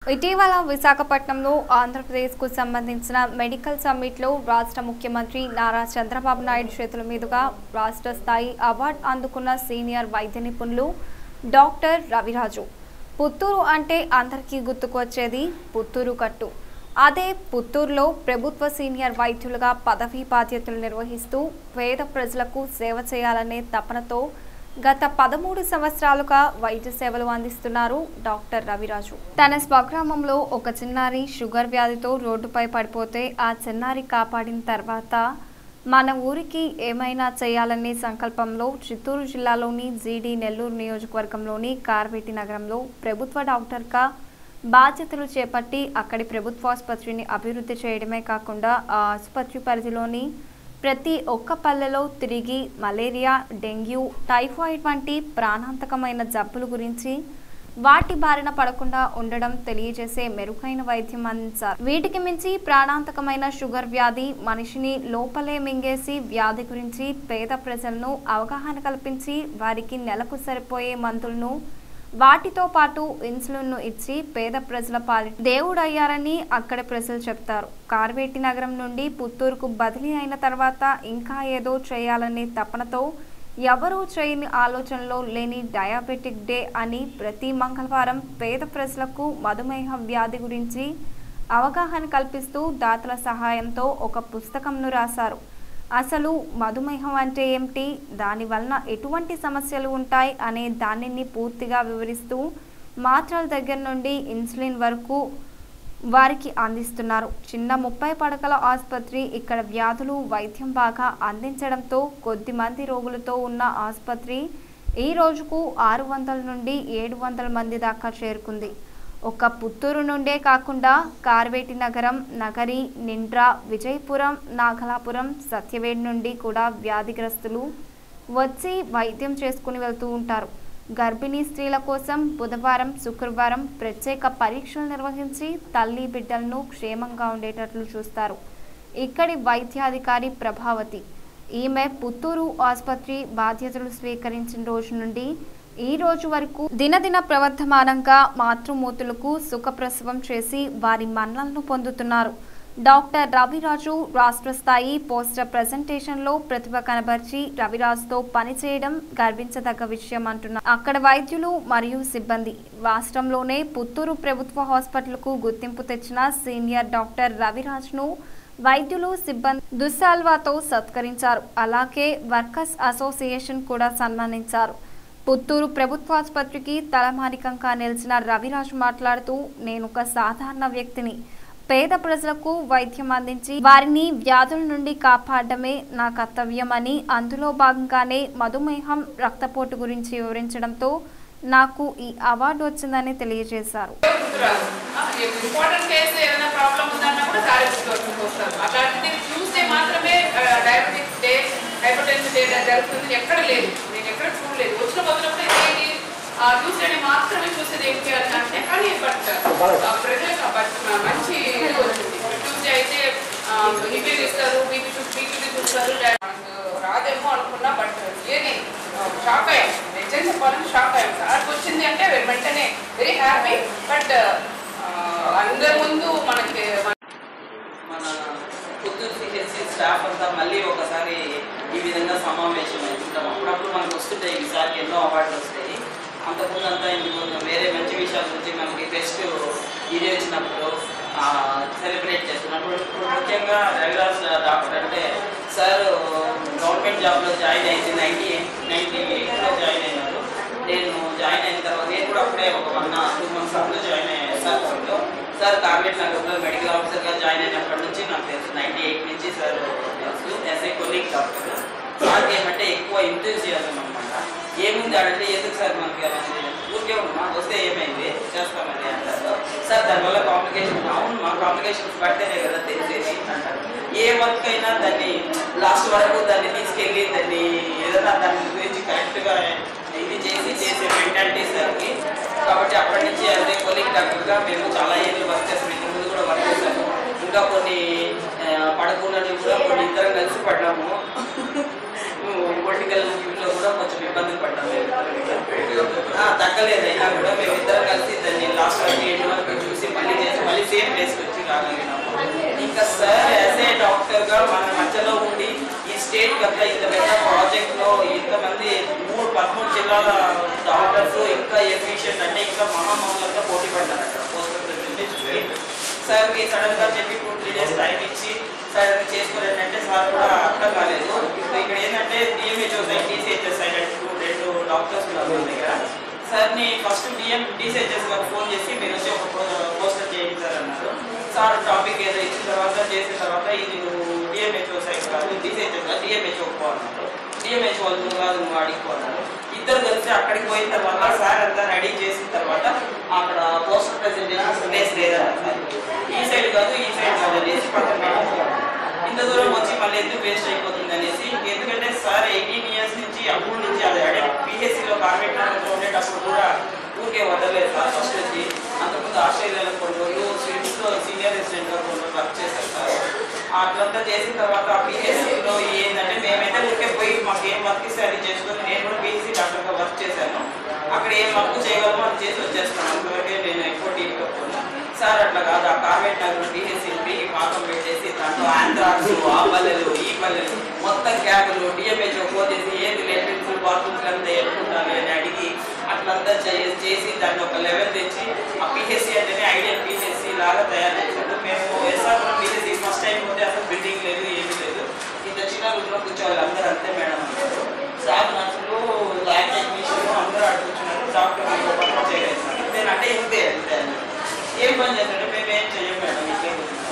ఇటీవల విశాఖపట్నంలో ఆంధ్రప్రదేశ్కు సంబంధించిన మెడికల్ సమ్మిట్లో రాష్ట్ర ముఖ్యమంత్రి నారా చంద్రబాబు నాయుడు చేతుల మీదుగా రాష్ట్ర స్థాయి అవార్డు అందుకున్న సీనియర్ వైద్య నిపుణులు డాక్టర్ రవిరాజు పుత్తూరు అంటే అందరికీ గుర్తుకొచ్చేది పుత్తూరు కట్టు అదే పుత్తూరులో ప్రభుత్వ సీనియర్ వైద్యులుగా పదవీ బాధ్యతలు నిర్వహిస్తూ పేద ప్రజలకు సేవ చేయాలనే తపనతో గత పదమూడు సంవత్సరాలుగా వైద్య సేవలు అందిస్తున్నారు డాక్టర్ రవిరాజు తన స్వగ్రామంలో ఒక చిన్నారి షుగర్ వ్యాధితో రోడ్డుపై పడిపోతే ఆ చిన్నారి కాపాడిన తర్వాత మన ఊరికి ఏమైనా చేయాలనే సంకల్పంలో చిత్తూరు జిల్లాలోని జీడి నెల్లూరు నియోజకవర్గంలోని కార్వేటి నగరంలో ప్రభుత్వ డాక్టర్గా బాధ్యతలు చేపట్టి అక్కడి ప్రభుత్వ ఆసుపత్రిని అభివృద్ధి చేయడమే కాకుండా ఆ ఆసుపత్రి పరిధిలోని ప్రతి ఒక్క పల్లెలో తిరిగి మలేరియా డెంగ్యూ టైఫాయిడ్ వంటి ప్రాణాంతకమైన జబ్బుల గురించి వాటి బారిన పడకుండా ఉండడం తెలియజేసే మెరుగైన వైద్యం అందించారు వీటికి మించి ప్రాణాంతకమైన షుగర్ వ్యాధి మనిషిని లోపలే మింగేసి వ్యాధి గురించి పేద ప్రజలను అవగాహన కల్పించి వారికి నెలకు సరిపోయే మందులను వాటితో పాటు ఇన్సులిన్ను ఇచ్చి పేద ప్రజల పాలి దేవుడయ్యారని అక్కడి ప్రజలు చెప్తారు కార్వేటి నగరం నుండి పుత్తూరుకు బదిలీ అయిన తర్వాత ఇంకా ఏదో చేయాలనే తపనతో ఎవరూ చేయని ఆలోచనలో లేని డయాబెటిక్ డే అని ప్రతి మంగళవారం పేద ప్రజలకు మధుమేహ వ్యాధి గురించి అవగాహన కల్పిస్తూ దాతల సహాయంతో ఒక పుస్తకంను రాశారు అసలు మధుమేహం అంటే ఏమిటి దాని వలన ఎటువంటి సమస్యలు ఉంటాయి అనే దానిని పూర్తిగా వివరిస్తూ మాత్రల దగ్గర నుండి ఇన్సులిన్ వరకు వారికి అందిస్తున్నారు చిన్న ముప్పై పడకల ఆసుపత్రి ఇక్కడ వ్యాధులు వైద్యం బాగా అందించడంతో కొద్ది మంది రోగులతో ఉన్న ఆసుపత్రి ఈ రోజుకు ఆరు వందల నుండి ఏడు వందల మంది దాకా చేరుకుంది ఒక పుత్తూరు నుండే కాకుండా కార్వేటి నగరం నగరి నిండ్రా విజయపురం నాగలాపురం సత్యవేడ్ నుండి కూడా వ్యాధిగ్రస్తులు వచ్చి వైద్యం చేసుకుని వెళ్తూ ఉంటారు గర్భిణీ స్త్రీల కోసం బుధవారం శుక్రవారం ప్రత్యేక పరీక్షలు నిర్వహించి తల్లి బిడ్డలను క్షేమంగా ఉండేటట్లు చూస్తారు ఇక్కడి వైద్యాధికారి ప్రభావతి ఈమె పుత్తూరు ఆసుపత్రి బాధ్యతలు స్వీకరించిన రోజు నుండి ఈ రోజు వరకు దినదిన ప్రవర్ధమానంగా మాతృమూర్తులకు సుఖప్రసవం చేసి వారి మన్నలను పొందుతున్నారు డాక్టర్ రవిరాజు రాష్ట్ర స్థాయి పోస్టర్ ప్రజెంటేషన్లో ప్రతిభ కనబర్చి రవిరాజుతో పనిచేయడం గర్వించదగ్గ విషయం అంటున్నారు అక్కడ వైద్యులు మరియు సిబ్బంది రాష్ట్రంలోనే పుత్తూరు ప్రభుత్వ హాస్పిటల్కు గుర్తింపు తెచ్చిన సీనియర్ డాక్టర్ రవిరాజ్ను వైద్యులు సిబ్బంది దుస్సాల్వాతో సత్కరించారు అలాగే వర్కర్స్ అసోసియేషన్ కూడా సన్మానించారు పుత్తూరు ప్రభుత్వాసుపత్రికి తలమానికంగా నిలిచిన రవిరాజు మాట్లాడుతూ నేను ఒక సాధారణ వ్యక్తిని పేద ప్రజలకు వైద్యం అందించి వారిని వ్యాధుల నుండి కాపాడమే నా కర్తవ్యమని అందులో భాగంగానే మధుమేహం రక్తపోటు గురించి వివరించడంతో నాకు ఈ అవార్డు వచ్చిందని తెలియజేశారు ఇంపార్టెంట్ కేసు ఏదైనా ప్రాబ్లం ఉందన్నా కూడా సారీ వస్తారు అట్లాంటిది ట్యూస్డే మాత్రమే diabetics day hypertension day జరుగుతుంది ఎక్కడ లేదు నేను ఎక్కడ చూడలేదు వచ్చిన మొదలప్పుడు ఏంటి ట్యూస్డే మాత్రమే చూసేది ఏంటి అని అంటే కానీ బట్ ప్రజలకు బట్ మంచి ఇది వచ్చింది ట్యూస్డే అయితే బీపీ ఇస్తారు బీపీ బీపీ చూస్తారు రాదేమో అనుకున్నా బట్ ఏది షాక్ అయ్యాం నిజం చెప్పాలని షాక్ అయ్యాం సార్కి వచ్చింది అంటే వెంటనే వెరీ హ్యాపీ బట్ అందరి ముందు మనకి మన పుత్తూరు సిహెచ్సి స్టాఫ్ అంతా మళ్ళీ ఒకసారి ఈ విధంగా సమావేశం అవుతుంటాం అప్పుడప్పుడు మనకు వస్తుంటాయి ఈసారి ఎన్నో అవార్డులు వస్తాయి అంతకుముందు అంతా ఇందుకు వేరే మంచి విషయాల గురించి మనకి బెస్ట్ ఇది వచ్చినప్పుడు సెలబ్రేట్ చేస్తున్నప్పుడు ఇప్పుడు ముఖ్యంగా రవిరాజ్ డాక్టర్ అంటే సార్ గవర్నమెంట్ జాబ్లో జాయిన్ అయింది నైన్టీ నైన్టీ ఎయిట్లో జాయిన్ అయినారు నేను జాయిన్ అయిన తర్వాత నేను కూడా అప్పుడే ఒక వన్ టూ మంత్స్ అప్పుడు జాయిన్ అయ్యాను సార్ లో సార్ కార్బెట్ నగర్లో మెడికల్ ఆఫీసర్గా జాయిన్ అయినప్పటి నుంచి నాకు తెలుసు నైన్టీ ఎయిట్ నుంచి సార్ తెలుసు ఎస్ఐ కొలీగ్ డాక్టర్ సార్కి ఏమంటే ఎక్కువ ఇంతూజియాజం అనమాట ఏముంది అడిగితే ఎందుకు సార్ మనకి అలా ఉంది? ఊరికే ఉన్నా వస్తే ఏమైంది చేస్తామని అంటారు సార్ దానివల్ల కాంప్లికేషన్ అవును మా కాంప్లికేషన్స్ పడితేనే కదా తెలిసేది అంటారు ఏ వర్క్ అయినా దాన్ని లాస్ట్ వరకు దాన్ని తీసుకెళ్ళి దాన్ని ఏదైనా దాని గురించి కరెక్ట్గా ఇది చేసి చేసే మెంటాలిటీ సార్కి కాబట్టి అప్పటి నుంచి అదే కొలిక్ డాక్టర్గా మేము చాలా ఏళ్ళు వర్క్ చేస్తాం ఇంత ముందు కూడా వర్క్ చేస్తాము ఇంకా కొన్ని పడకున్నవి కూడా కొన్ని ఇద్దరం కలిసి పడ్డాము పొలిటికల్ లో కూడా కొంచెం ఇబ్బంది పడ్డాము ఆ, తగ్గలేదు అయినా కూడా మేము ఇద్దరం కలిసి దాన్ని లాస్ట్ వరకు ఎండ్ వరకు చూసి అంతా ఇంత పెద్ద ప్రాజెక్ట్ లో ఇంతమంది మూడు పదమూడు జిల్లాల డాక్టర్స్ ఇంకా ఎఫిషియెంట్ అంటే ఇంకా మహామహులంగా పోటీ పడ్డారు అక్కడ పోస్టర్ ప్రెసిడెంట్ సార్ మీ సడన్ గా చెప్పి టూ త్రీ డేస్ టైం ఇచ్చి సార్ అది చేసుకోలేదు అంటే సార్ కూడా అర్థం కాలేదు ఇప్పుడు ఇక్కడ ఏంటంటే డిఎంహెచ్ఓ సైడ్ టీసీహెచ్ఎస్ సైడ్ రెండు డాక్టర్స్ ఉన్నారు మన దగ్గర సార్ని ఫస్ట్ డిఎం టీసీహెచ్ఎస్ గారు ఫోన్ చేసి మీరు వచ్చి ఒక పోస్టర్ చేయించారన్నారు సార్ టాపిక్ ఏదో ఇచ్చిన తర్వాత చేసిన తర్వాత ఇది నువ్వు డిఎంహెచ్ఓ సైడ్ కాదు టీసీహెచ్ఎస్ కాదు డిఎంహెచ్ఓ పోవాలన్నారు డిఎంహెచ్ఓ వాళ్ళు నువ్వు కాదు నువ్వు అడిగిపోన్నారు ఇద్దరు కలిసి అక్కడికి పోయిన తర్వాత సార్ అంతా రెడీ చేసిన తర్వాత అక్కడ పోస్టర్ ప్రెజెంటేషన్ ప్లేస్ లేదన్నారు ఈ సైడ్ కాదు ఈ సైడ్ కాదు అనేసి పక్కన పెట్టేశారు. ఇంత దూరం వచ్చి మళ్ళీ ఎందుకు వేస్ట్ అయిపోతుంది అనేసి ఎందుకంటే సార్ ఎయిటీన్ ఇయర్స్ నుంచి అప్పుడు నుంచి అది అడే పిహెచ్సిలో కార్మిక నగర్లో ఉండేటప్పుడు కూడా ఊరికే వదలలేదు సార్ ఫస్ట్ వచ్చి అంతకుముందు ఆస్ట్రేలియాలో కొన్ని రోజులు స్విమ్స్లో సీనియర్ రెసిడెంట్గా కొన్ని రోజులు వర్క్ చేశారు సార్ అట్లంతా చేసిన తర్వాత పిహెచ్సిలో ఏంటంటే మేమైతే ఊరికే పోయి మాకు ఏం వర్క్ ఇస్తే అది చేసుకొని నేను కూడా పిహెచ్సి డాక్టర్గా వర్క్ చేశాను అక్కడ ఏం వర్క్ చేయగలమో అది చేసి వచ్చేస్తాను అందువరకే నేను ఎక్కువ టీవీలో పోను సార్ అట్లా కాదు ఆ కార్వేట్ నగర్ పిహెచ్సి పీకి పాకం పెట్టేసి దాంట్లో ఆంధ్రాక్స్ ఆ పల్లెలు ఈ పల్లెలు మొత్తం క్యాబులు డిఎంహెచ్ఓ పోతేసి ఏది లెట్రిన్స్ బాత్రూమ్స్ అంతా ఎట్టుకుంటారు అని అడిగి అట్లంతా చే- చేసి దాన్ని ఒక లెవెల్ తెచ్చి ఆ పిహెచ్సి అంటేనే ఐడియల్ పిహెచ్సి లాగా తయారు చేశాడు మేము ఎస్ఆర్పురం పిహెచ్సి ఫస్ట్ టైం పోతే అసలు బిల్డింగ్ లేదు ఏమీ లేదు ఇంత చిన్న రూమ్లో కూర్చోవాలి అందరూ అంతే మేడం అన్నారు స్టాఫ్ నర్సులు ల్యాబ్ టెక్నీషియన్ అందరూ అటు కూర్చున్నారు డాక్టర్ ఇంకో పక్కన చేసేసాను నేను అంటే ఇంతే అంతే అన్నారు. ఏం పని చేస్తాడు మేము ఏం చెయ్యం మేడం ఇట్లే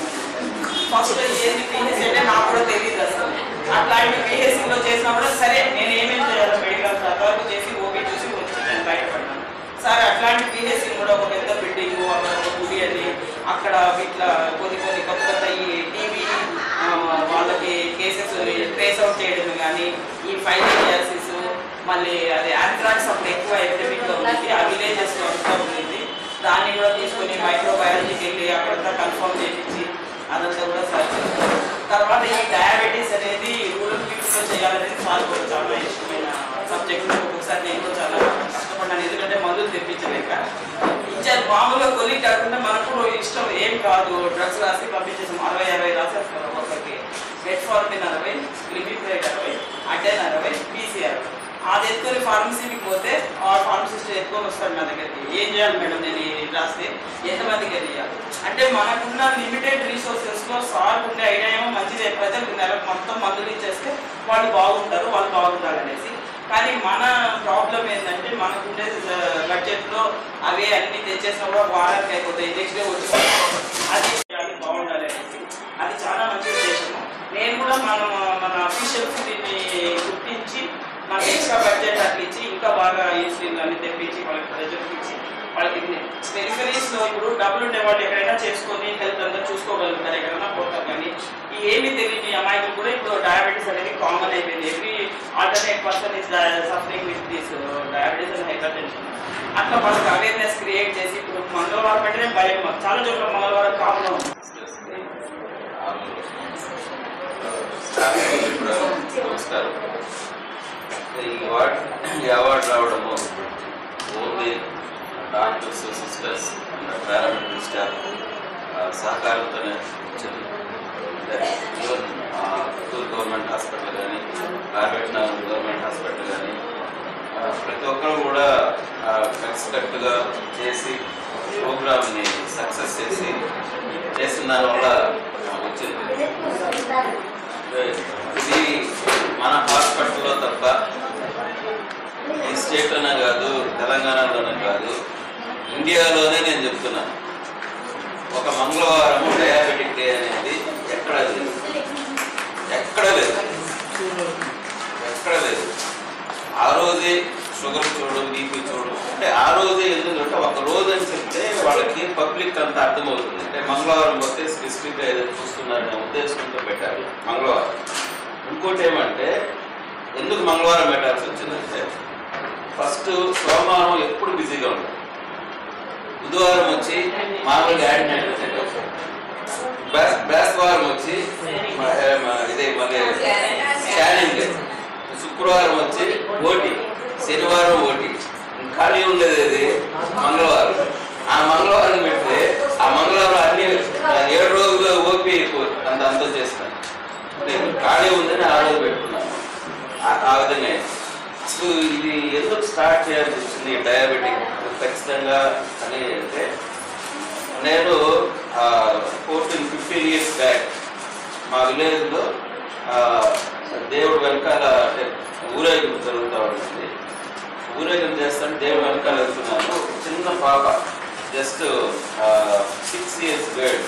ఫస్ట్ ఏంది పిహెచ్సి అంటే నాకు కూడా తెలియదు అసలు అట్లాంటి పిహెచ్సిలో చేసినా కూడా సరే నేను ఏమేం చేయాలో మెడికల్ వరకు చేసి ఓపీ చూసి వచ్చి నేను బయటపడ్డాను సరే అట్లాంటి పిహెచ్సి కూడా ఒక పెద్ద బిల్డింగ్ అక్కడ ఒక గుడి అని అక్కడ ఇట్లా కొన్ని కొన్ని కొత్త కొత్త ఈ టీవీ వాళ్ళకి కేసెస్ ట్రేస్ అవుట్ చేయడం కానీ ఈ ఫైనాన్సియాసిస్ మళ్ళీ అది యాంథ్రాక్స్ అప్పుడు ఎక్కువ ఎపిడమిక్లో ఉంది ఆ విలేజెస్లో అంతా ఉంది దాన్ని కూడా తీసుకొని మైక్రోబయాలజీకి వెళ్ళి అక్కడంతా కన్ఫర్మ్ చేయించి అదంతా కూడా సార్ చేస్తారు. తర్వాత ఈ డయాబెటీస్ అనేది రూరల్ పీపుల్స్లో చేయాలనేది సార్ కూడా చాలా ఇష్టమైన సబ్జెక్ట్ ఒకసారి నేను కూడా చాలా కష్టపడ్డాను ఎందుకంటే మందులు తెప్పించలేక ఇచ్చారు మామూలుగా కొలిక్ కాకుండా మనకు కూడా ఇష్టం ఏం కాదు డ్రగ్స్ రాసి పంపించేసాం అరవై అరవై రాసేస్తారు ఒక్కొక్కరికి మెట్ ఫార్మిన్ అరవై లిమిట్రేట్ అరవై అటెన్ అరవై పీసీ అరవై అది ఎత్తుకొని ఫార్మసీకి పోతే ఆ ఫార్మసిస్ట్ ఎత్తుకొని వస్తాడు నా దగ్గరికి ఏం చేయాలి మేడం నేను ఇది రాస్తే ఎంతమందికి వెళ్ళాలి అంటే మనకున్న లిమిటెడ్ రిసోర్సెస్లో సార్ ఉండే ఐడియా ఏమో మంచిదే ప్రజలకు నెలకు మొత్తం మందులు ఇచ్చేస్తే వాళ్ళు బాగుంటారు వాళ్ళు బాగుంటారనేసి కానీ మన ప్రాబ్లం ఏంటంటే మనకుండే బడ్జెట్లో అవే అన్ని తెచ్చేసినా కూడా వారానికి అయిపోతాయి నెక్స్ట్ డే వచ్చి అది అది బాగుండాలి అనేసి అది చాలా మంచి ఉద్దేశము నేను కూడా మన మన అఫీషియల్స్ దీన్ని గుర్తించి మనకి ఎక్స్ట్రా బడ్జెట్ అట్లా ఇచ్చి ఇంకా బాగా ఇన్సులిన్ అన్ని తెప్పించి వాళ్ళకి ప్రజలకు ఇచ్చి వాళ్ళకి పెరిఫరీస్ లో ఇప్పుడు డబ్బులు ఉండే వాళ్ళు ఎక్కడైనా చేసుకొని హెల్త్ అంతా చూసుకోగలుగుతారు ఎక్కడైనా పోతారు కానీ ఈ ఏమీ తెలియని అమాయకులు కూడా ఇప్పుడు డయాబెటీస్ అనేది కామన్ అయిపోయింది every alternate person is suffering with this diabetes and hypertension అట్లా వాళ్ళకి అవేర్నెస్ క్రియేట్ చేసి ఇప్పుడు మంగళవారం అంటేనే భయం చాలా చోట్ల మంగళవారం కామన్ ఉంది నమస్కారం ఈ అవార్డ్ ఈ అవార్డు రావడము only doctors sisters paramedical staff సహకారంతోనే వచ్చింది ఈవెన్ పుత్తూరు గవర్నమెంట్ హాస్పిటల్ కానీ ప్రైవేట్ గవర్నమెంట్ హాస్పిటల్ కానీ ప్రతి ఒక్కరు కూడా కలిసికట్టుగా చేసి ప్రోగ్రామ్ని సక్సెస్ చేసి చేసిన దానివల్ల వచ్చింది ఇది మన హాస్పిటల్లో తప్ప ఈ స్టేట్లోనే కాదు తెలంగాణలోనే కాదు ఇండియాలోనే నేను చెప్తున్నాను ఒక మంగళవారం డయాబెటిక్ డే అనేది ఎక్కడ లేదు ఎక్కడ లేదు ఎక్కడ లేదు ఆ రోజే షుగర్ చూడు బీపీ చూడు అంటే ఆ రోజే ఎందుకంటే ఒక రోజు అని చెప్తే వాళ్ళకి పబ్లిక్ అంతా అర్థమవుతుంది అంటే మంగళవారం పోతే స్పెసిఫిక్గా ఏదో చూస్తున్నారనే ఉద్దేశంతో పెట్టారు మంగళవారం ఇంకోటి ఏమంటే ఎందుకు మంగళవారం పెట్టాల్సి వచ్చిందంటే ఫస్ట్ సోమవారం ఎప్పుడు బిజీగా ఉంటుంది బుధవారం వచ్చి మామూలుగా యాడ్ బేస్తవారం వచ్చి మ- ఏ, మ- ఇదే మళ్ళీ స్కానింగ్ శుక్రవారం వచ్చి ఓటీ శనివారం ఓటీ ఖాళీ ఉండేది అది మంగళవారం ఆ మంగళవారం పెడితే ఆ మంగళవారం అన్ని ఆ, ఏడు రోజులు ఓపీ అంత అంతా చేస్తాను నేను ఖాళీ ఉందని ఆ రోజు పెట్టుకున్నాను ఆ- ఆ విధంగా అసలు ఇది ఎందుకు స్టార్ట్ చేయాల్సి వచ్చింది డయాబెటిక్ ఖచ్చితంగా అని అంటే నేను ఫోర్టీన్ ఫిఫ్టీన్ ఇయర్స్ బ్యాక్ మా విలేజ్లో దేవుడు వెనకాల అంటే ఊరేగింపు జరుగుతూ ఉంటుంది ఊరేగింపు చేస్తాను దేవుడు వెనకాల వెళ్తున్నాను ఒక చిన్న పాప just six years girl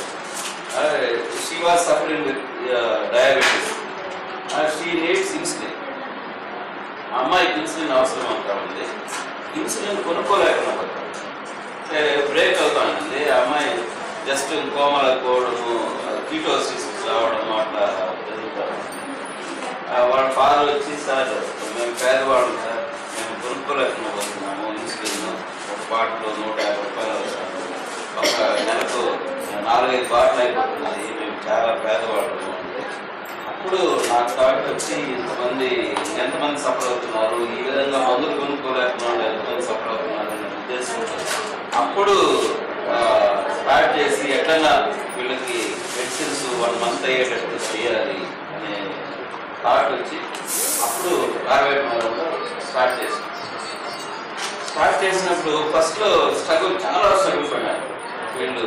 she was suffering with diabetes she needs insulin అమ్మాయికి ఇన్సులిన్ అవసరం అంటా ఉంది ఇన్సులిన్ కొనుక్కోలేకుండా పోతాం. అంటే బ్రేక్ అవుతానండి ఆ అమ్మాయి జస్ట్ కోమల పోవడము కీటోసిస్ రావడము అట్లా జరుగుతారు వాళ్ళ ఫాదర్ వచ్చి సార్ మేము పేదవాళ్ళం సార్ మేము కొనుక్కోలేకుండా పోతున్నాము ఇన్సులిన్ ఒక బాటిల్ నూట యాభై రూపాయలు అవుతాము ఒక నెలకు నాలుగైదు బాటిల్ అయిపోతున్నాయి మేము చాలా పేదవాళ్ళము అంటే అప్పుడు నాకు థాట్ వచ్చి ఇంతమంది ఎంతమంది సఫర్ అవుతున్నారు ఈ విధంగా మందులు కొనుక్కోలేకుండా వాళ్ళు ఎంతమంది సఫర్ అవుతున్నారు అనే ఉద్దేశంతో అప్పుడు స్టార్ట్ చేసి ఎట్లన్నా వీళ్ళకి మెడిసిన్స్ వన్ మంత్ అయ్యేటట్టు చేయాలి అనే థాట్ వచ్చి అప్పుడు కార్వేట్ నగరంలో స్టార్ట్ చేసాం స్టార్ట్ చేసినప్పుడు ఫస్ట్లో స్ట్రగుల్ చాలా స్ట్రగుల్ పడినారు వీళ్ళు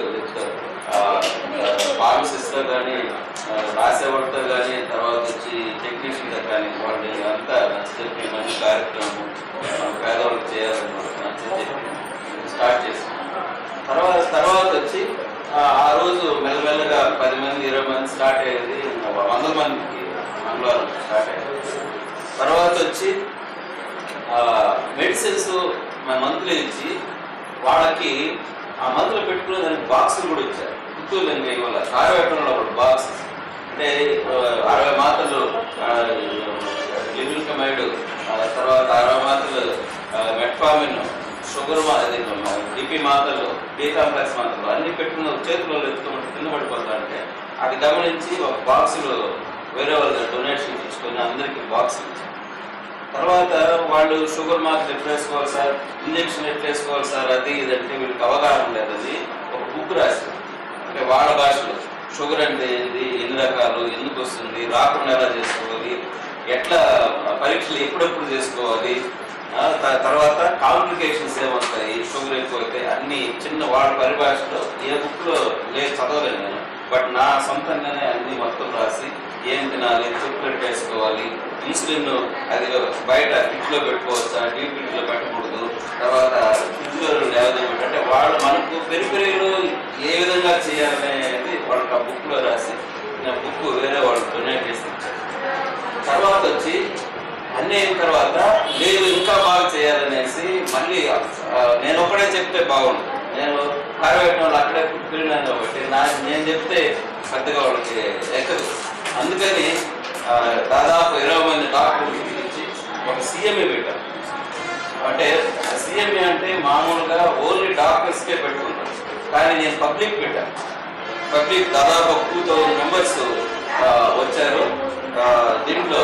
ఫార్మసిస్ట్తో కానీ రాసేవాడితో కానీ తర్వాత వచ్చి టెక్నీషియన్తో కానీ వాళ్ళు అంతా నచ్చజెప్పి మంచి కార్యక్రమం మన పేదవాళ్ళకి చేయాలని వాళ్ళకి నచ్చజెప్పి స్టార్ట్ చేసాం తర్వాత తర్వాత వచ్చి ఆ, ఆ రోజు మెల్లమెల్లగా పది మంది ఇరవై మంది స్టార్ట్ అయ్యేది వందల మందికి మంగళవారం స్టార్ట్ అయ్యేది తర్వాత వచ్చి మెడిసిన్స్ మన మందులు ఇచ్చి వాళ్ళకి ఆ మందులు పెట్టుకునే దానికి బాక్సులు కూడా ఇచ్చారు పుత్తూరు ఇంకా ఇవాళ కార్యవేటంలో ఒక బాక్స్ అంటే ఆ, అరవై మాత్రలు లిమిల్కమైడ్ తర్వాత అరవై మాత్రలు మెట్ఫామిన్ షుగర్ మా- అది డిపి మాత్రలు బీ కాంప్లెక్స్ మాత్రలు అన్ని పెట్టుకున్న చేతిలో ఎత్తుకుంటే కింద పడిపోతారంటే అది గమనించి ఒక బాక్సులు వేరే వాళ్ళ డొనేషన్ ఇచ్చుకొని అందరికీ బాక్సులు ఇచ్చారు తర్వాత వాళ్ళు షుగర్ మాత్రం ఎట్లా వేసుకోవాలి సార్ ఇంజక్షన్ ఎట్లా వేసుకోవాలి సార్ అది ఇదంటే వీళ్ళకి అవగాహన లేదని ఒక బుక్ రాశారు అంటే వాళ్ళ భాషలో షుగర్ అంటే ఏంది ఎన్ని రకాలు ఎందుకు వస్తుంది రాకుండా ఎలా చేసుకోవాలి ఎట్లా పరీక్షలు ఎప్పుడెప్పుడు చేసుకోవాలి ఆ, త- తర్వాత కాంప్లికేషన్స్ ఏమొస్తాయి షుగర్ ఎక్కువైతే అన్ని చిన్న వాళ్ళ పరిభాషలో ఏ బుక్లో లేదు చదవలేను నేను బట్ నా సొంతంగానే అన్ని మొత్తం రాసి ఏం తినాలి చెప్పులు వేసుకోవాలి ఇన్సులిన్ అది బయట ఫ్రిడ్జ్లో పెట్టుకోవచ్చా డీప్ ఫ్రిడ్జ్లో పెట్టకూడదు తర్వాత ఫ్రిడ్జ్లో లేవదేమిటి అంటే వాళ్ళు మనకు పెరిపెరిలో ఏ విధంగా చేయాలనేది వాళ్ళకి ఆ బుక్లో రాసి నేను బుక్ వేరే వాళ్ళు డొనేట్ చేసి ఇచ్చారు తర్వాత వచ్చి అన్నీ అయిన తర్వాత లేదు ఇంకా బాగా చేయాలనేసి మళ్ళీ ఆ, నేను ఒకడే చెప్తే బాగుండు నేను కార్యవేటం వాళ్ళు అక్కడే పుట్టుకున్నాను కాబట్టి నా నేను చెప్తే పెద్దగా వాళ్ళకి ఎక్కదు అందుకని ఆ, దాదాపు ఇరవై మంది డాక్టర్లు పిలిచి ఒక సీఎంఏ పెట్టారు అంటే సీఎంఏ అంటే మామూలుగా ఓన్లీ డాక్టర్స్కే పెట్టుకుంటారు కానీ నేను పబ్లిక్ పెట్టాను పబ్లిక్ దాదాపు టూ థౌజండ్ మెంబర్స్ వచ్చారు ఆ, దీంట్లో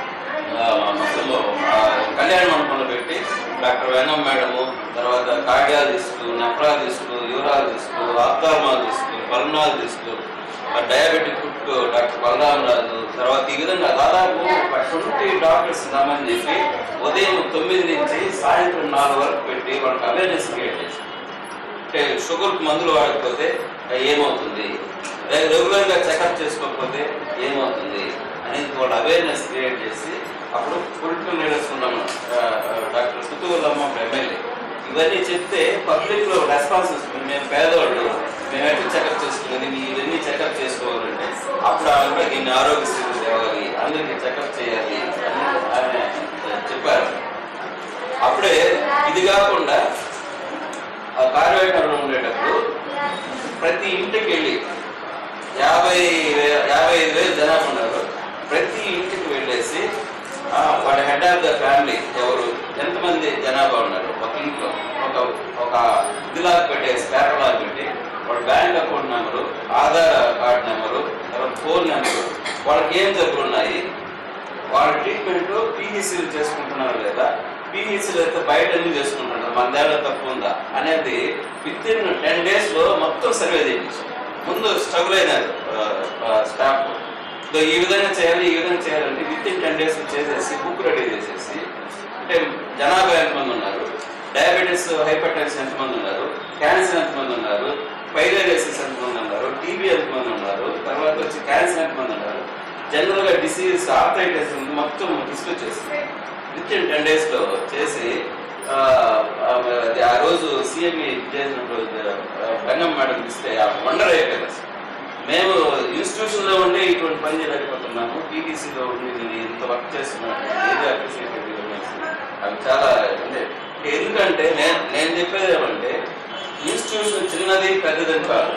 ఆ, మొత్తంలో ఆ, కళ్యాణ మండపంలో పెట్టి డాక్టర్ వెంగం మేడము తర్వాత కార్డియాలజిస్టులు నెఫ్రాలజిస్టులు యూరాలజిస్టులు ఆప్థాల్మాలజిస్టులు పల్మనాలజిస్టులు డయాబెటిక్ ఫుడ్ డాక్టర్ బలరామరాజు తర్వాత ఈ విధంగా దాదాపు ఒక ట్వంటీ డాక్టర్స్ రమ్మని చెప్పి ఉదయం తొమ్మిది నుంచి సాయంత్రం నాలుగు వరకు పెట్టి వాళ్ళకి అవేర్నెస్ క్రియేట్ చేశారు అంటే షుగర్ మందులు వాడకపోతే ఏమవుతుంది రె- రెగ్యులర్గా చెకప్ చేసుకోకపోతే ఏమవుతుంది అనేది వాళ్ళ అవేర్నెస్ క్రియేట్ చేసి అప్పుడు పొలిటికల్ లీడర్స్ ఉన్నాము ఆ, ఆ, డాక్టర్ పుత్తూరులమ్మ ఎమ్మెల్యే ఇవన్నీ చెప్తే పబ్లిక్ లో రెస్పాన్స్ వస్తుంది మేము పేదవాళ్ళు మేము ఎట్లా చెకప్ చేసుకునేది మీ ఇవన్నీ చెకప్ చేసుకోవాలంటే అప్పుడు ఆమె కూడా దీన్ని ఆరోగ్యశ్రీ తేవాలి అందరికీ చెకప్ చేయాలి అని ఆమె చెప్పారు అప్పుడే ఇది కాకుండా ఆ కార్యవేటంలో ఉండేటప్పుడు ప్రతి ఇంటికి వెళ్ళి యాభై వే- యాభై ఐదు వేలు జనాభా ఉన్నారు ప్రతి ఇంటికి వెళ్ళేసి ఆ, వాళ్ళ హెడ్ ఆఫ్ ద ఫ్యామిలీ ఎవరు ఎంతమంది జనాభా ఉన్నారు ఒక ఇంట్లో ఒక ఒక ఇదిలాగా పెట్టేసి పేపర్ లాగా పెట్టి వాళ్ళ bank account number Aadhaar card number తర్వాత ఫోన్ నెంబరు వాళ్ళకి ఏం జబ్బులు ఉన్నాయి వాళ్ళ ట్రీట్మెంట్ పీహీసీలు చేసుకుంటున్నారు లేదా పీహీసీలు అయితే బయట ఎందుకు చేసుకుంటున్నారు మన దగ్గర తప్పు ఉందా అనేది విత్ ఇన్ టెన్ డేస్ లో మొత్తం సర్వే చేయించాం ముందు స్ట్రగుల్ అయినారు స్టాఫ్ సో ఈ విధంగా చేయాలి ఈ విధంగా చేయాలంటే విత్ ఇన్ టెన్ డేస్ చేసేసి బుక్ రెడీ చేసేసి అంటే జనాభా ఎంతమంది ఉన్నారు డయాబెటీస్ హైపర్ టెన్షన్ ఎంతమంది ఉన్నారు క్యాన్సర్ ఎంతమంది ఉన్నారు పైలేరియసిస్ ఎంతమంది ఉన్నారు టీబీ ఎంతమంది ఉన్నారు తర్వాత వచ్చి క్యాన్సర్ ఎంతమంది ఉన్నారు జనరల్గా డిసీజ్ ఆర్థరైటిస్ మొత్తం డిస్కస్ చేసింది విత్ ఇన్ టెన్ డేస్లో చేసి ఆ, ఆ, అది ఆ రోజు సీఎంఈ చేసినప్పుడు రంగం మేడం ఇస్తే ఆ వండర్ అయిపోయింది అసలు. మేము ఇన్స్టిట్యూషన్ లో ఉండే ఇటువంటి పని చేయలేకపోతున్నాము టీటీసీలో ఉండి నేను ఇంత వర్క్ చేస్తున్నాను ఇది అప్రిషియేటెడ్ అవి చాలా అంటే ఎందుకంటే నేను నేను చెప్పేది ఏమంటే ఇన్స్టిట్యూషన్ చిన్నది పెద్దదని కాదు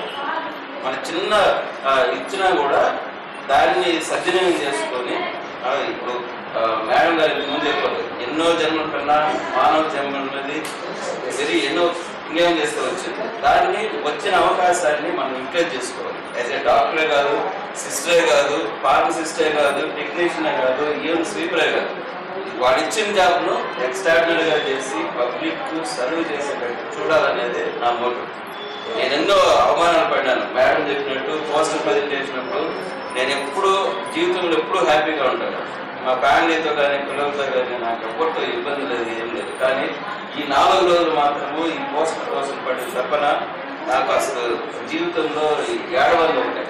మన చిన్న ఆ, ఇచ్చినా కూడా దాన్ని సద్వినియోగం చేసుకొని ఆ, ఇప్పుడు ఆ, మేడం గారి ముందు చెప్పారు ఎన్నో జన్మల కన్నా మానవ జన్మ అనేది వెరీ ఎన్నో పుణ్యం చేస్తూ వచ్చింది దాన్ని వచ్చిన అవకాశాన్ని మనం యూటిలైజ్ చేసుకోవాలి యాజ్ ఏ డాక్టరే కాదు సిస్టరే కాదు ఫార్మసిస్టే కాదు టెక్నీషియనే కాదు ఈవెన్ స్వీపరే కాదు వాడు ఇచ్చిన జాబ్ను ఎక్స్ట్రాడినరీ గా చేసి పబ్లిక్ సర్వ్ చేసేటట్టు చూడాలనేది నా మోటివ్ నేను ఎన్నో అవమానాలు పడ్డాను మేడం చెప్పినట్టు పోస్టర్ ప్రజెంటేషన్ అప్పుడు నేను ఎప్పుడూ జీవితంలో ఎప్పుడూ హ్యాపీగా ఉంటాను మా ఫ్యామిలీతో కానీ పిల్లలతో కానీ నాకు ఎవరితో ఇబ్బంది లేదు ఏం లేదు కానీ ఈ నాలుగు రోజులు మాత్రము ఈ పోస్టర్ కోసం పడిన తప్పన నాకు అసలు జీవితంలో ఈ ఏడవలు ఉంటాయి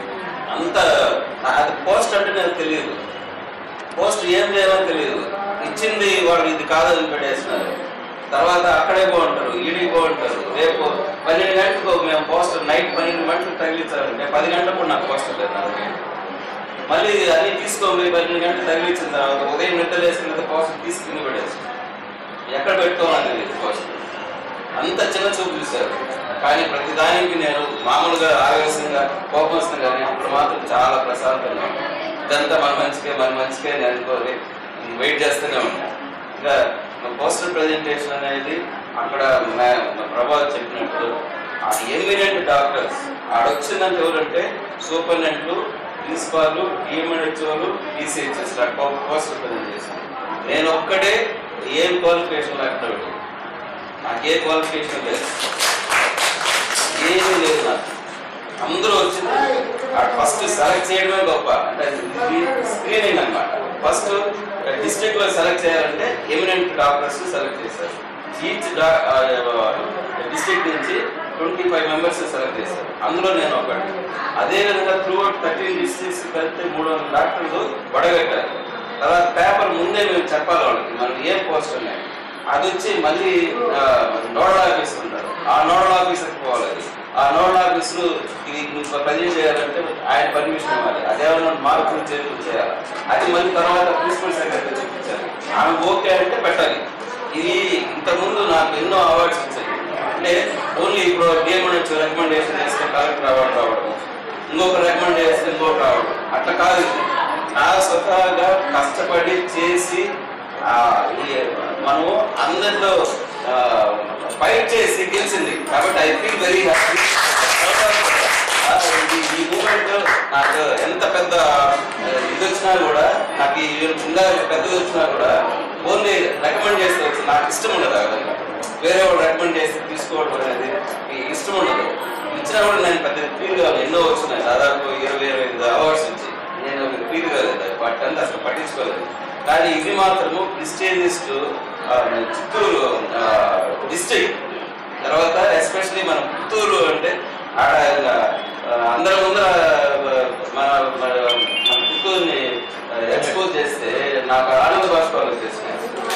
అంత నా- అది పోస్ట్ అంటే నాకు తెలియదు పోస్ట్ ఏం చేయాలో తెలియదు ఇచ్చింది వాళ్ళు ఇది కాదని పెట్టేస్తున్నారు తర్వాత అక్కడే బాగుంటారు ఈడికి బాగుంటారు రేపు పన్నెండు గంటలకు మేము పోస్టర్ నైట్ పన్నెండు గంటలకు తగిలించాలంటే పది గంటలకు నాకు పోస్టర్ లేదు నాకు మళ్ళీ అన్ని తీసుకోమని పన్నెండు గంటలు తగిలించిన తర్వాత ఉదయం నిద్ర వేసుకున్న పోస్టర్ తీసుకుని పడేసి ఎక్కడ పెట్టుకోవాలని తెలియదు పోస్టర్ అంత చిన్న చూపు చూశారు కానీ ప్రతిదానికి నేను మామూలుగా ఆవేశంగా కోపం వస్తుంది కానీ అప్పుడు మాత్రం చాలా ప్రశాంతంగా ఉన్నాను. ఇదంతా మన మంచికే మన మంచికే అని అనుకోని వెయిట్ చేస్తూనే ఉన్నాను ఇంకా పోస్టర్ ప్రజెంటేషన్ అనేది అక్కడ మే- మా ప్రభాత్ చెప్పినట్టు ఆ ఎమినెంట్ డాక్టర్స్ ఆడొచ్చిందంటే ఎవరంటే సూపరింటెండెంట్లు ప్రిన్సిపాల్ డిఎంఎడ్హెచ్ఓలు డిసిహెచ్ఎస్ పోస్టర్ ప్రజెంటేషన్ నేను ఒక్కడే ఏం క్వాలిఫికేషన్ లేకపోతే నాకు ఏ క్వాలిఫికేషన్ లేదు ఏమీ లేదు నాకు అందరూ వచ్చింది ఫస్ట్ సెలెక్ట్ చేయడమే గొప్ప అంటే స్క్రీనింగ్ అన్నమాట ఫస్ట్ డిస్ట్రిక్ట్ లో సెలెక్ట్ చేయాలంటే ఎమినెంట్ డాక్టర్స్ సెలెక్ట్ చేశారు ఈచ్ డిస్ట్రిక్ట్ నుంచి ట్వంటీ ఫైవ్ మెంబర్స్ సెలెక్ట్ చేశారు అందులో నేను ఒకటి అదే విధంగా త్రూ అవుట్ థర్టీన్ డిస్ట్రిక్ట్స్ కలిపితే మూడు వందల డాక్టర్లు వడగట్టారు తర్వాత పేపర్ ముందే మేము చెప్పాలి వాళ్ళకి మనం ఏ పోస్ట్ ఉన్నాయి అది వచ్చి మళ్ళీ ఆ, నోడల్ ఆఫీస్ ఉంటారు ఆ నోడల్ ఆఫీసర్కి పోవాలి అది. ఆ నోడల్ ఆఫీసులు ఇది మీకు ప్రజెంట్ చేయాలంటే ఆయన పర్మిషన్ ఇవ్వాలి అదేమన్నా మార్పులు చేతులు చేయాలి అది మళ్ళీ తర్వాత ప్రిన్సిపల్ సెక్రటరీ చూపించాలి ఆమె ఓకే అంటే పెట్టాలి ఇది ఇంతకుముందు నాకు ఎన్నో అవార్డ్స్ వచ్చాయి అంటే ఓన్లీ ఇప్పుడు డిఎంఎడ్ రికమెండేషన్ చేస్తే కలెక్టర్ అవార్డు రావడం ఇంకొక రికమెండ్ చేస్తే ఇంకొకటి రావడం అట్లా కాదు ఇది. నా స్వతహాగా కష్టపడి చేసి ఆ, ఈ మనము అందరిలో ఫైట్ చేసి గెలిచింది కాబట్టి ఐ ఫీల్ వెరీ హ్యాపీ ఈ మూమెంట్ నాకు ఎంత పెద్ద ఆ, ఇది వచ్చినా కూడా నాకు ఈ ఇంకా పెద్దది వచ్చినా కూడా ఓన్లీ రికమెండ్ చేస్తే వచ్చి నాకు ఇష్టం ఉండదు ఆ విధంగా వేరే వాళ్ళు రికమెండ్ చేసి తీసుకోవడం అనేది ఈ ఇష్టం ఉండదు ఇచ్చినా కూడా నేను పెద్ద ఫీల్ కాదు ఎన్నో వచ్చినాయి దాదాపు ఇరవై ఇరవై ఐదు అవార్డ్స్ వచ్చి నేను ఫీల్ కాలేదు వాటి అంతా అసలు పట్టించుకోలేదు కానీ ఇది మాత్రము ప్రిస్టేజిస్ట్ చిత్తూరు డిస్ట్రిక్ట్ తర్వాత ఎస్పెషలీ మన పుత్తూరు అంటే ఆడ ఇంకా, ఆ, అందరి ముందర ఆ, మన మన మన పుత్తూరుని ఎక్స్పోజ్ చేస్తే నాకు ఆనంద బాష్పాలు వచ్చేసినాయి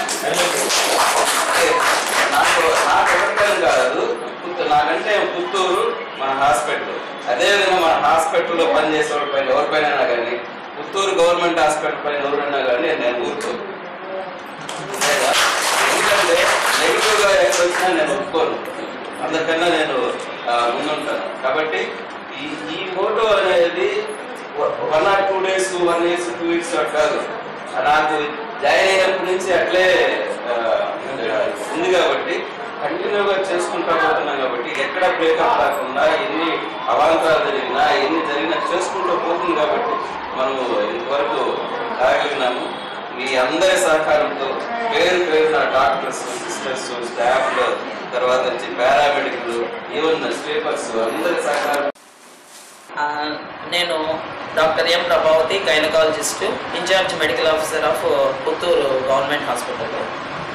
అంటే నాకు నాకు ఎవరికైనా కాదు పుత్తూరు నాకంటే పుత్తూరు మన హాస్పిటల్ అదేవిధంగా మన హాస్పిటల్లో పనిచేసే వాళ్ళ పైన ఎవరిపైన కానీ పుత్తూరు గవర్నమెంట్ హాస్పిటల్ పైన ఎవరైనా కానీ నేను ఊరుకో లేదా ఎందుకంటే నెగిటివ్ గా ఎక్కడ వచ్చినా నేను ఒప్పుకోను అందుకన్నా నేను ఆ, ముందుంటాను కాబట్టి ఈ ఈ ఫోటో అనేది one or two days one years two weeks కాదు నాకు జాయిన్ అయినప్పటి నుంచి అట్లే ఆ, ఉంది కాబట్టి కంటిన్యూగా చేసుకుంటా పోతున్నాం కాబట్టి ఎక్కడ బ్రేకప్ రాకుండా ఎన్ని అవాంతరాలు జరిగినా ఎన్ని జరిగినా చేసుకుంటూ పోతుంది కాబట్టి మనము ఇంతవరకు రాగలిగినాము మీ అందరి సహకారంతో పేరు పేరున డాక్టర్స్ సిస్టర్స్ స్టాఫ్ తర్వాత వచ్చి పారామెడికల్ ఈవెన్ స్లీపర్స్ అందరి సహకారం ఆ, నేను doctor M Prabhavathi gynaecologist in charge medical officer of Puttur government hospital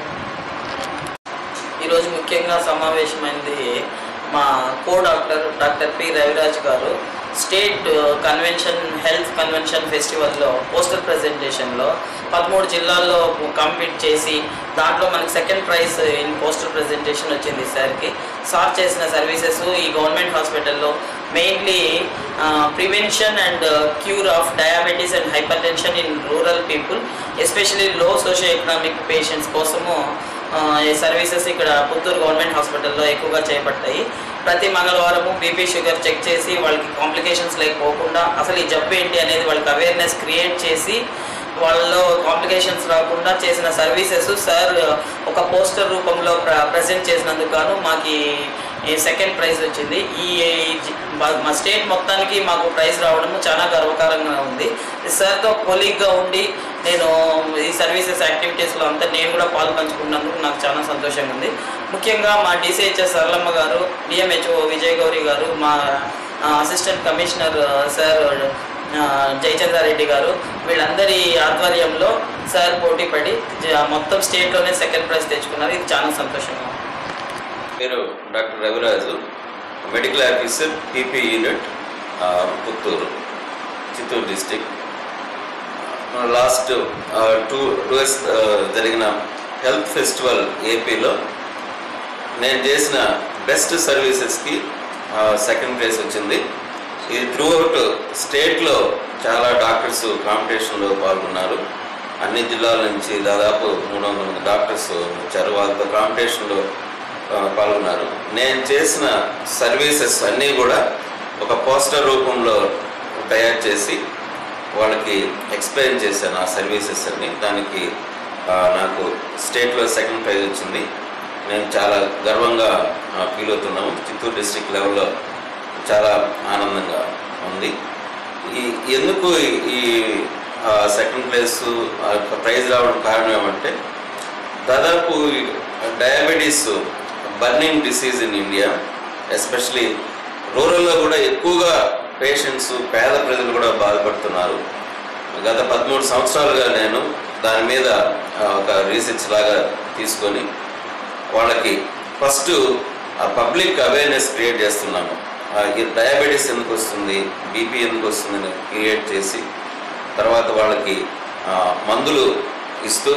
ఈరోజు ముఖ్యంగా సమావేశమైంది మా co doctor doctor P Raviraj గారు స్టేట్ కన్వెన్షన్ హెల్త్ కన్వెన్షన్ ఫెస్టివల్లో పోస్టర్ ప్రజెంటేషన్లో పదమూడు జిల్లాల్లో కంప్లీట్ చేసి దాంట్లో మనకి second prize in poster presentation వచ్చింది సార్కి సార్ చేసిన సర్వీసెస్ ఈ గవర్నమెంట్ హాస్పిటల్లో mainly prevention and cure of diabetes and hypertension in rural people especially low socio economic patients కోసము ఆ, ఈ సర్వీసెస్ ఇక్కడ పుత్తూరు గవర్నమెంట్ హాస్పిటల్లో ఎక్కువగా చేపడతాయి ప్రతి మంగళవారము బీపీ షుగర్ చెక్ చేసి వాళ్ళకి కాంప్లికేషన్స్ లేకపోకుండా అసలు ఈ జబ్బు ఏంటి అనేది వాళ్ళకి అవేర్నెస్ క్రియేట్ చేసి వాళ్ళలో కాంప్లికేషన్స్ రాకుండా చేసిన సర్వీసెస్ సార్ ఒక పోస్టర్ రూపంలో ప్ర ప్రజెంట్ చేసినందుకు గాను మాకు ఈ- ఈ సెకండ్ ప్రైజ్ వచ్చింది ఈ జి- మా- మా స్టేట్ మొత్తానికి మాకు ప్రైజ్ రావడం చాలా గర్వకారంగా ఉంది సార్తో కొలీగ్గా ఉండి నేను ఈ సర్వీసెస్ యాక్టివిటీస్లో అంతా నేను కూడా పాలు పంచుకున్నందుకు నాకు చాలా సంతోషంగా ఉంది ముఖ్యంగా మా డిసిహెచ్ఎస్ సరళమ్మ గారు డిఎంహెచ్ఓ విజయ్ గౌరి గారు మా అసిస్టెంట్ కమిషనర్ సార్ ఆ, జయచంద్రారెడ్డి గారు వీళ్ళందరి ఆధ్వర్యంలో సార్ పోటీ పడి జ- మొత్తం స్టేట్లోనే సెకండ్ ప్రైజ్ తెచ్చుకున్నారు ఇది చాలా సంతోషంగా ఉంది పేరు doctor Raviraju medical officer PP unit ఆ, Puttur Chittoor district last two two years జరిగిన హెల్త్ ఫెస్టివల్ ఏపీలో నేను చేసిన బెస్ట్ సర్వీసెస్కి సెకండ్ ప్లేస్ వచ్చింది ఇది త్రూ అవుట్ స్టేట్లో చాలా డాక్టర్స్ కాంపిటీషన్లో పాల్గొన్నారు అన్ని జిల్లాల నుంచి దాదాపు మూడు వందల మంది డాక్టర్స్ వచ్చారు వాళ్ళతో కాంపిటీషన్లో ఆ, పాల్గొన్నారు నేను చేసిన సర్వీసెస్ అన్నీ కూడా ఒక పోస్టర్ రూపంలో తయారు చేసి వాళ్ళకి ఎక్స్ప్లెయిన్ చేశాను ఆ సర్వీసెస్ అన్ని దానికి ఆ, నాకు స్టేట్లో సెకండ్ ప్రైజ్ వచ్చింది నేను చాలా గర్వంగా ఫీల్ అవుతున్నాము చిత్తూరు డిస్ట్రిక్ట్ లెవెల్లో చాలా ఆనందంగా ఉంది ఈ ఎందుకు ఈ- ఈ సెకండ్ ప్లేస్ ప్రైజ్ రావడం కారణం ఏమంటే దాదాపు diabetes burning disease in India especially రూరల్లో కూడా ఎక్కువగా పేషెంట్స్ పేద ప్రజలు కూడా బాధపడుతున్నారు గత పదమూడు సంవత్సరాలుగా నేను దాని మీద ఆ, ఒక రీసెర్చ్ లాగా తీసుకొని వాళ్ళకి ఫస్ట్ ఆ పబ్లిక్ అవేర్నెస్ క్రియేట్ చేస్తున్నాము ఆ, ఈ డయాబెటీస్ ఎందుకు వస్తుంది బీపీ ఎందుకు వస్తుందని క్రియేట్ చేసి తర్వాత వాళ్ళకి ఆ, మందులు ఇస్తూ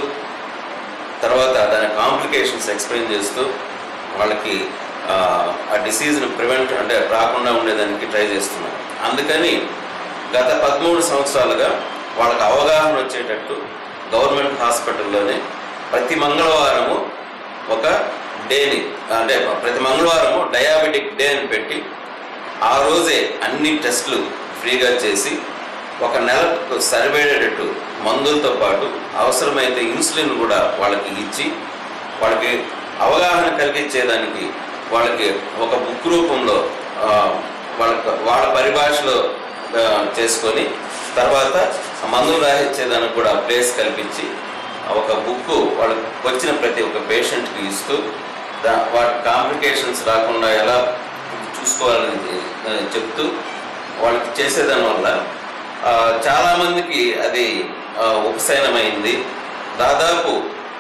తర్వాత దాని కాంప్లికేషన్స్ ఎక్స్ప్లెయిన్ చేస్తూ వాళ్ళకి ఆ, ఆ డిసీజ్ని ప్రివెంట్ అంటే రాకుండా ఉండేదానికి ట్రై చేస్తున్నాం అందుకని గత పదమూడు సంవత్సరాలుగా వాళ్ళకి అవగాహన వచ్చేటట్టు గవర్నమెంట్ హాస్పిటల్లోనే ప్రతి మంగళవారము ఒక డేని అంటే ప్రతి మంగళవారము డయాబెటిక్ డే అని పెట్టి ఆ రోజే అన్ని టెస్టులు ఫ్రీగా చేసి ఒక నెలకు సరిపడేటట్టు మందులతో పాటు అవసరమైతే ఇన్సులిన్ కూడా వాళ్ళకి ఇచ్చి వాళ్ళకి అవగాహన కలిగించేదానికి వాళ్ళకి ఒక బుక్ రూపంలో ఆ, వాళ్ళకి వాళ్ళ పరిభాషలో ఆ, చేసుకొని తర్వాత ఆ మందులు రాయించేదానికి కూడా ప్లేస్ కల్పించి ఒక బుక్ వాళ్ళకి వచ్చిన ప్రతి ఒక్క పేషెంట్కి ఇస్తూ దా వాటి కాంప్లికేషన్స్ రాకుండా ఎలా చూసుకోవాలని ఆ, చెప్తూ వాళ్ళకి చేసేదాని వల్ల ఆ, చాలామందికి అది ఆ, ఉపశమనమైంది దాదాపు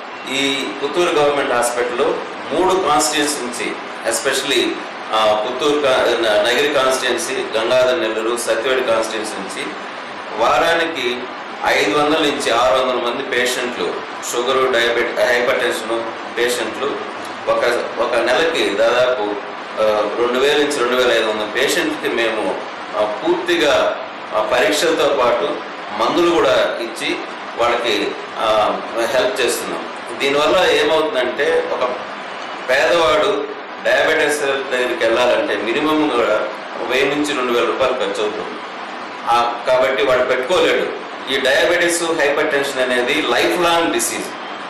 ఈ పుత్తూరు గవర్నమెంట్ హాస్పిటల్లో మూడు కాన్స్టిట్యున్సీ నుంచి ఎస్పెషలీ పుత్తూరు కా- న- నగిరి కాన్స్టిట్యున్సీ గంగాధర్ నెల్లూరు సత్యవేడి కాన్స్టిట్యున్సీ నుంచి వారానికి ఐదు వందల నుంచి ఆరు వందల మంది పేషెంట్లు షుగరు డయాబెట్ హైపర్ టెన్షన్ పేషెంట్లు ఒక ఒక నెలకి దాదాపు ఆ, రెండు వేల నుంచి రెండు వేల ఐదు వందల పేషెంట్కి మేము ఆ, పూర్తిగా ఆ, పరీక్షలతో పాటు మందులు కూడా ఇచ్చి వాళ్ళకి హెల్ప్ చేస్తున్నాం దీనివల్ల ఏమవుతుందంటే ఒక పేదవాడు డయాబెటీస్ దగ్గరికి వెళ్ళాలంటే మినిమం కూడా వెయ్యి నుంచి రెండు వేల రూపాయలు ఖర్చు అవుతుంది ఆ, కాబట్టి వాడు పెట్టుకోలేడు ఈ డయాబెటీస్ హైపర్ టెన్షన్ అనేది లైఫ్ లాంగ్ డిసీజ్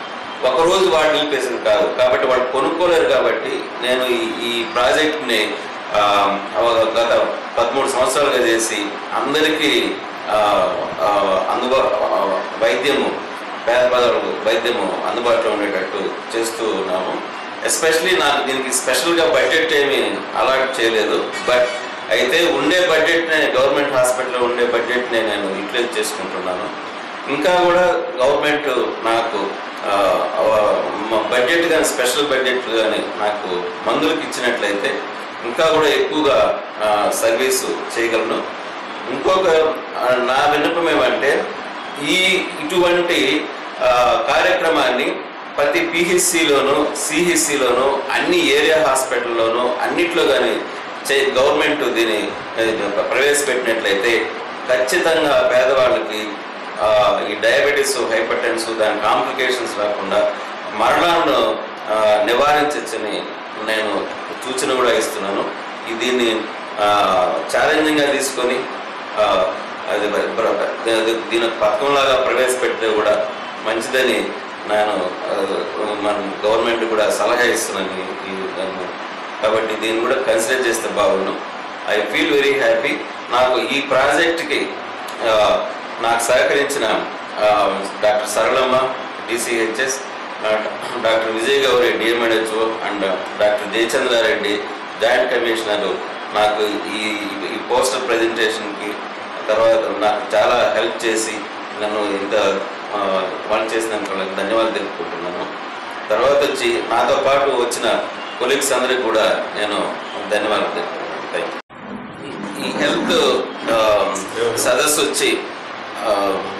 ఒక రోజు వాడు నిలిపేసింది కాదు కాబట్టి వాళ్ళు కొనుక్కోలేరు కాబట్టి నేను ఈ ఈ ప్రాజెక్ట్ని ఆ, ఒక గత పదమూడు సంవత్సరాలుగా చేసి అందరికీ ఆ, ఆ, అందుబా ఆ, వైద్యము పేద ప్రజలకు వైద్యము అందుబాటులో ఉండేటట్టు చేస్తూ ఉన్నాము ఎస్పెషలీ నాకు దీనికి స్పెషల్గా బడ్జెట్ ఏమీ అలాట్ చేయలేదు బట్ అయితే ఉండే బడ్జెట్నే గవర్నమెంట్ హాస్పిటల్లో ఉండే బడ్జెట్నే నేను యూటిలైజ్ చేసుకుంటున్నాను ఇంకా కూడా గవర్నమెంట్ నాకు ఆ, ఆ, మ- బడ్జెట్ కానీ స్పెషల్ బడ్జెట్ కానీ నాకు మందులకు ఇచ్చినట్లయితే ఇంకా కూడా ఎక్కువగా ఆ, సర్వీసు చేయగలను ఇంకొక ఆ, నా విన్నపం ఏమంటే ఈ ఇటువంటి ఆ, కార్యక్రమాన్ని ప్రతి పిహెచ్సిలోను సిహెచ్సిలోను అన్ని ఏరియా హాస్పిటల్లోనూ అన్నిట్లో కానీ చే గవర్నమెంట్ దీన్ని ఆ, ప్రవేశపెట్టినట్లయితే ఖచ్చితంగా పేదవాళ్ళకి ఆ, ఈ డయాబెటీస్ హైపర్ టెన్షన్ దాని కాంప్లికేషన్స్ రాకుండా మరణాలను ఆ, నివారించవచ్చని నేను సూచన కూడా ఇస్తున్నాను ఈ దీన్ని ఛాలెంజింగ్గా తీసుకొని ఆ, అది బ- బ- అది దీని ఒక పథకంలాగా ప్రవేశపెడితే కూడా మంచిదని నేను ఆ, మన గవర్నమెంట్ కూడా సలహా ఇస్తున్నాను ఈ- ఈ దాన్ని. కాబట్టి దీన్ని కూడా కన్సిడర్ చేస్తే బాగుండు ఐ ఫీల్ వెరీ హ్యాపీ నాకు ఈ ప్రాజెక్ట్కి ఆ, నాకు సహకరించిన ఆ, doctor Saralamma DCHS doctor Vijay Gauri DMHO and doctor Jayachandra Reddy joint commissioner నాకు ఈ ఈ పోస్టర్ ప్రజెంటేషన్కి తర్వాత నాకు చాలా హెల్ప్ చేసి నన్ను ఇంత ఆ, పని చేసినందుకు వాళ్ళకి ధన్యవాదాలు తెలుపుకుంటున్నాను తర్వాత వచ్చి నాతో పాటు వచ్చిన కొలీగ్స్ అందరికి కూడా నేను ధన్యవాదాలు తెలుపుకుంటున్నాను థ్యాంక్ యూ ఈ హెల్త్ ఆ, సదస్సు వచ్చి ఆ,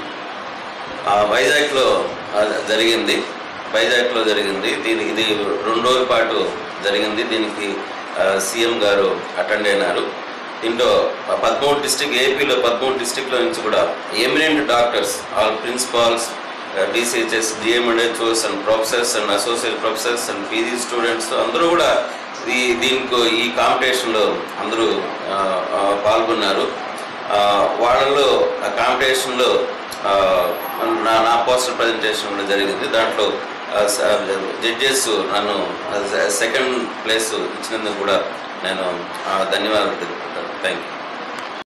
ఆ, వైజాగ్లో ఆ, జరిగింది వైజాగ్లో జరిగింది దీని ఇది రెండు రోజుల పాటు జరిగింది దీనికి ఆ, సీఎం గారు అటెండ్ అయినారు దీంట్లో ఆ పదమూడు డిస్టిక్ ఏపీలో పదమూడు డిస్టిక్లో నుంచి కూడా eminent doctors all principals DCHS DMHOs and professors and associate professors and PG students అందరూ కూడా ఈ దీనికి ఈ కాంపిటీషన్లో అందరూ ఆ, ఆ, పాల్గొన్నారు ఆ, వాళ్ళలో ఆ కాంపిటీషన్లో ఆ, నా నా పోస్టర్ ప్రజెంటేషన్ కూడా జరిగింది దాంట్లో జడ్జెస్ నన్ను సెకండ్ ప్లేస్ ఇచ్చినందుకు కూడా నేను ఆ, ధన్యవాదాలు తెలుపుకుంటాను థ్యాంక్ యూ